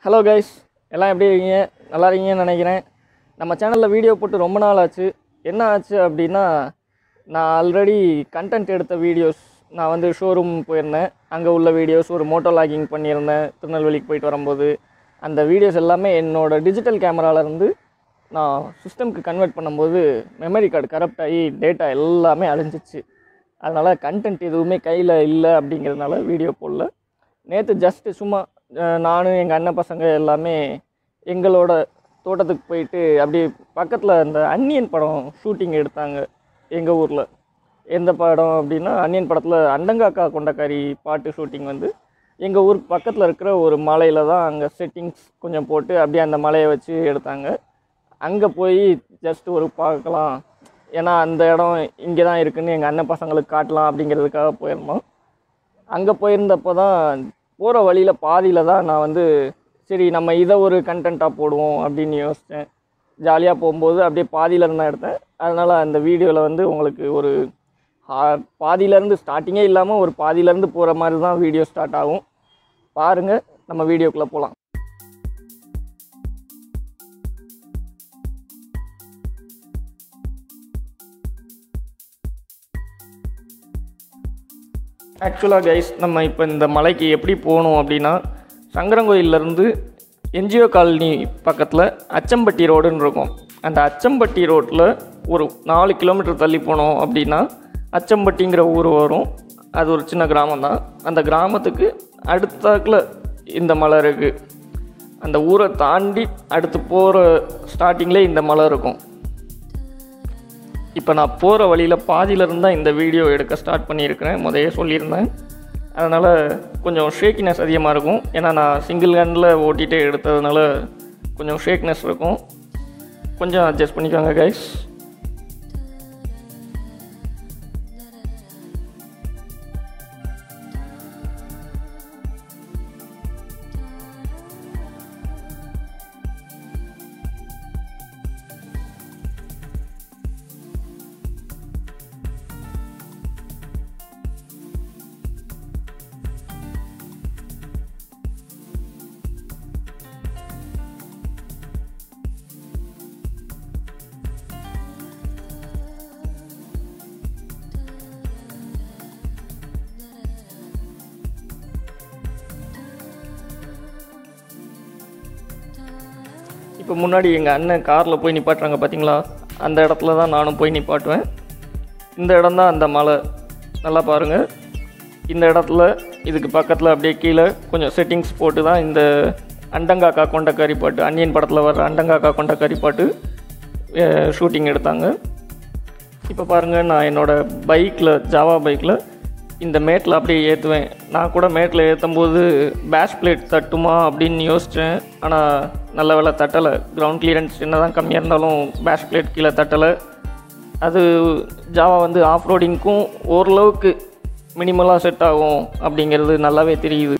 hello guys எல்லாம் எப்படி இருக்கீங்க நல்லா இருக்கீங்கன்னு நினைக்கிறேன் நம்ம சேனலில் வீடியோ போட்டு ரொம்ப நாள் ஆச்சு என்ன ஆச்சு அப்படின்னா நான் ஆல்ரெடி கண்டென்ட் எடுத்த வீடியோஸ் நான் வந்து ஷோரூம் போயிருந்தேன் அங்கே உள்ள வீடியோஸ் ஒரு மோட்டோ லாகிங் பண்ணியிருந்தேன் திருநெல்வேலிக்கு போயிட்டு வரும்போது அந்த வீடியோஸ் எல்லாமே என்னோட டிஜிட்டல் கேமராலேருந்து நான் சிஸ்டம்க்கு கன்வெர்ட் பண்ணும்போது மெமரி கார்டு கரப்ட் ஆகி டேட்டா எல்லாமே அழிஞ்சிச்சு அதனால் கண்டென்ட் எதுவுமே கையில் இல்லை அப்படிங்கிறதுனால வீடியோ போடல நேற்று ஜஸ்ட்டு சும்மா அஹ், நானும் எங்கள் அண்ணன் பசங்க எல்லாமே எங்களோட தோட்டத்துக்கு போயிட்டு அப்படியே பக்கத்தில் அந்த அன்னியன் படம் ஷூட்டிங் எடுத்தாங்க எங்கள் ஊரில் எந்த படம் அப்படின்னா அன்னியன் படத்தில் அண்டங்காக்கா கொண்டக்காரி பாட்டு ஷூட்டிங் வந்து எங்கள் ஊருக்கு பக்கத்தில் இருக்கிற ஒரு மலையில் தான் அங்கே செட்டிங்ஸ் கொஞ்சம் போட்டு அப்படியே அந்த மலையை வச்சு எடுத்தாங்க அங்கே போய் ஜஸ்ட் ஒரு பார்க்கலாம் ஏன்னா அந்த இடம் இங்கே தான் இருக்குன்னு எங்கள் அண்ணன் பசங்களுக்கு காட்டலாம் அப்படிங்கிறதுக்காக போயிருந்தோம் அங்கே போயிருந்தப்போ தான் போகிற வழியில் பாதியில் தான் நான் வந்து சரி நம்ம இதை ஒரு கண்டென்ட்டாக போடுவோம் அப்படின்னு யோசித்தேன் ஜாலியாக போகும்போது அப்படியே பாதியில இருந்து தான் எடுத்தேன் அதனால் அந்த வீடியோவில் வந்து உங்களுக்கு ஒரு ஹா- பாதியிலேருந்து ஸ்டார்டிங்கே இல்லாமல் ஒரு பாதியிலேருந்து போகிற மாதிரி தான் வீடியோ ஸ்டார்ட் ஆகும் பாருங்கள் நம்ம வீடியோக்குள்ளே போகலாம் ஆக்சுவலாக கைஸ் நம்ம இப்போ இந்த மலைக்கு எப்படி போகணும் அப்படின்னா சங்கரங்கோயிலேருந்து என்ஜிஓ காலனி பக்கத்தில் அச்சம்பட்டி ரோடுன்னு இருக்கும் அந்த அச்சம்பட்டி ரோட்டில் ஒரு நாலு கிலோமீட்டர் தள்ளி போனோம் அப்படின்னா அச்சம்பட்டிங்கிற ஊர் வரும் அது ஒரு சின்ன கிராமம் தான் அந்த கிராமத்துக்கு அடுத்தாக்கில் இந்த மலை இருக்குது அந்த ஊரை தாண்டி அடுத்து போகிற ஸ்டார்டிங்லேயே இந்த மலை இருக்கும் இப்போ நான் போகிற வழியில் பாதியிலேருந்து தான் இந்த வீடியோ எடுக்க ஸ்டார்ட் பண்ணியிருக்கிறேன் முதையே சொல்லியிருந்தேன் அதனால் கொஞ்சம் ஷேக்கினஸ் அதிகமாக இருக்கும் ஏன்னா நான் சிங்கிள் ஹேண்டில் ஓட்டிகிட்டே எடுத்ததுனால கொஞ்சம் ஷேக்னஸ் இருக்கும் கொஞ்சம் அட்ஜஸ்ட் பண்ணிக்கோங்க கைஸ் இப்போ முன்னாடி எங்கள் அண்ணன் காரில் போய் நிப்பாட்டுறாங்க பார்த்தீங்களா அந்த இடத்துல தான் நானும் போய் நிப்பாட்டுவேன் இந்த இடம் தான் அந்த மலை நல்லா பாருங்கள் இந்த இடத்துல இதுக்கு பக்கத்தில் அப்படியே கீழே கொஞ்சம் செட்டிங்ஸ் போட்டு தான் இந்த அண்டங்காக்கா கொண்டக்காரி பாட்டு அன்னியன் படத்தில் வர்ற அண்டங்காக்கா கொண்டக்காரி பாட்டு ஷூட்டிங் எடுத்தாங்க இப்போ பாருங்கள் நான் என்னோடய பைக்கில் ஜாவா பைக்கில் இந்த மேட்டில் அப்படியே ஏற்றுவேன் நான் கூட மேட்டில் ஏற்றும் போது பேஷ் பிளேட் தட்டுமா அப்படின்னு யோசித்தேன் ஆனால் நல்ல வேலை தட்டலை கிரவுண்ட் கிளியரன்ஸ் என்ன தான் கம்மியாக இருந்தாலும் பேஷ் பிளேட் கீழே தட்டலை அது ஜாவா வந்து ஆஃப் ரோடிங்க்கும் ஓரளவுக்கு மினிமலாக செட் ஆகும் அப்படிங்கிறது நல்லாவே தெரியுது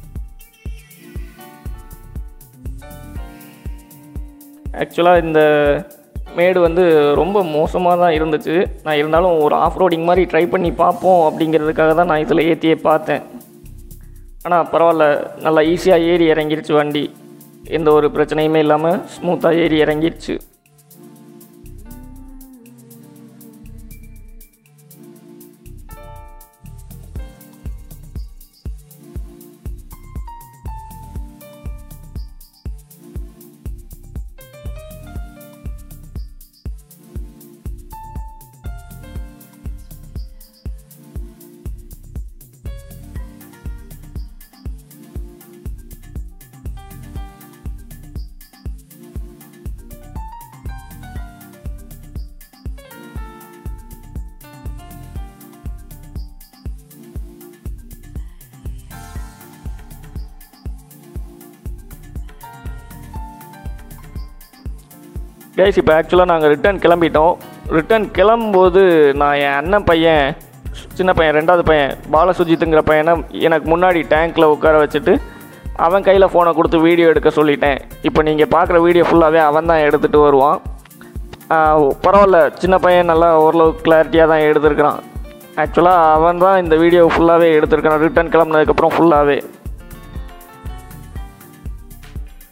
ஆக்சுவலாக இந்த மேடு வந்து ரொம்ப மோசமாக தான் இருந்துச்சு நான் இருந்தாலும் ஒரு ஆஃப் ரோடிங் மாதிரி ட்ரை பண்ணி பார்ப்போம் அப்படிங்கிறதுக்காக தான் நான் இதில் ஏற்றியே பார்த்தேன் ஆனால் பரவாயில்ல நல்லா ஈஸியாக ஏறி இறங்கிருச்சு வண்டி எந்த ஒரு பிரச்சனையுமே இல்லாமல் ஸ்மூத்தாக ஏறி இறங்கிருச்சு கைஸ் இப்போ ஆக்சுவலாக நாங்கள் ரிட்டர்ன் கிளம்பிட்டோம் ரிட்டர்ன் கிளம்பும்போது நான் என் அண்ணன் பையன் சின்ன பையன் ரெண்டாவது பையன் பாலசுஜித்துங்கிற பையனை எனக்கு முன்னாடி டேங்க்கில் உட்கார வச்சுட்டு அவன் கையில் ஃபோனை கொடுத்து வீடியோ எடுக்க சொல்லிட்டேன் இப்போ நீங்கள் பார்க்குற வீடியோ ஃபுல்லாகவே அவன் தான் எடுத்துகிட்டு வருவான் ஆஹ் பரவாயில்ல சின்ன பையன் நல்லா ஓரளவு கிளாரிட்டியாக தான் எடுத்திருக்கிறான் ஆக்சுவலாக அவன் தான் இந்த வீடியோ ஃபுல்லாகவே எடுத்திருக்கான் ரிட்டர்ன் கிளம்புனதுக்கப்புறம் ஃபுல்லாகவே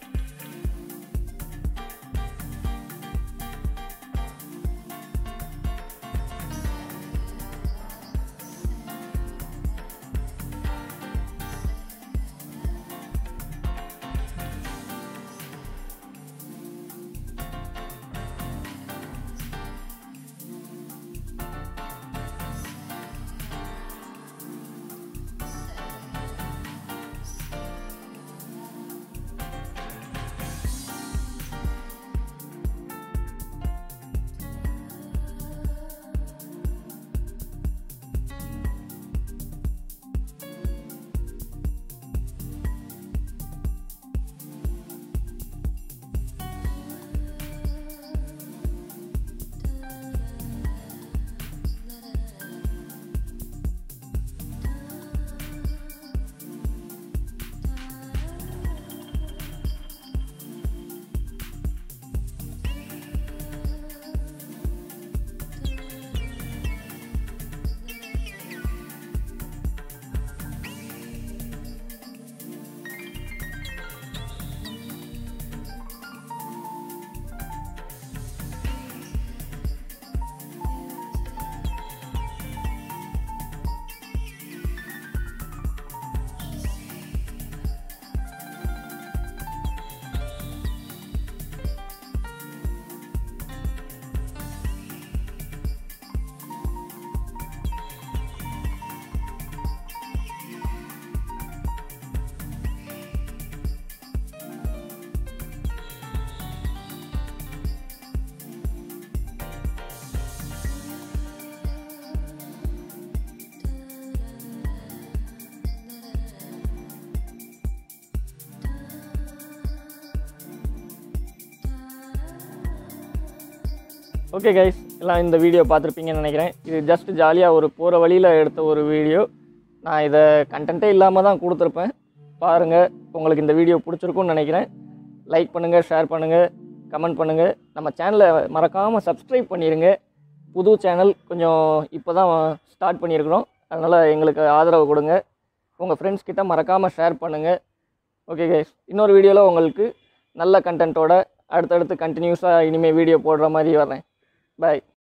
ஓகே கைஸ் எல்லாம் இந்த வீடியோ பார்த்துருப்பீங்கன்னு நினைக்கிறேன் இது ஜஸ்ட் ஜாலியாக ஒரு போகிற வழியில் எடுத்த ஒரு வீடியோ நான் இதை கண்டென்ட்டே இல்லாமல் தான் கொடுத்துருப்பேன் பாருங்கள் உங்களுக்கு இந்த வீடியோ பிடிச்சிருக்கும்னு நினைக்கிறேன் லைக் பண்ணுங்கள் ஷேர் பண்ணுங்கள் கமெண்ட் பண்ணுங்கள் நம்ம சேனலை மறக்காமல் சப்ஸ்கிரைப் பண்ணிடுங்க புது சேனல் கொஞ்சம் இப்போ தான் ஸ்டார்ட் பண்ணியிருக்கிறோம் அதனால் எங்களுக்கு ஆதரவு கொடுங்க உங்கள் ஃப்ரெண்ட்ஸ் கிட்ட மறக்காமல் ஷேர் பண்ணுங்கள் ஓகே கைஸ் இன்னொரு வீடியோவில் உங்களுக்கு நல்ல கண்டென்ட்டோட அடுத்தடுத்து கண்டினியூஸாக இனிமேல் வீடியோ போடுற மாதிரி வர்றேன் பாய்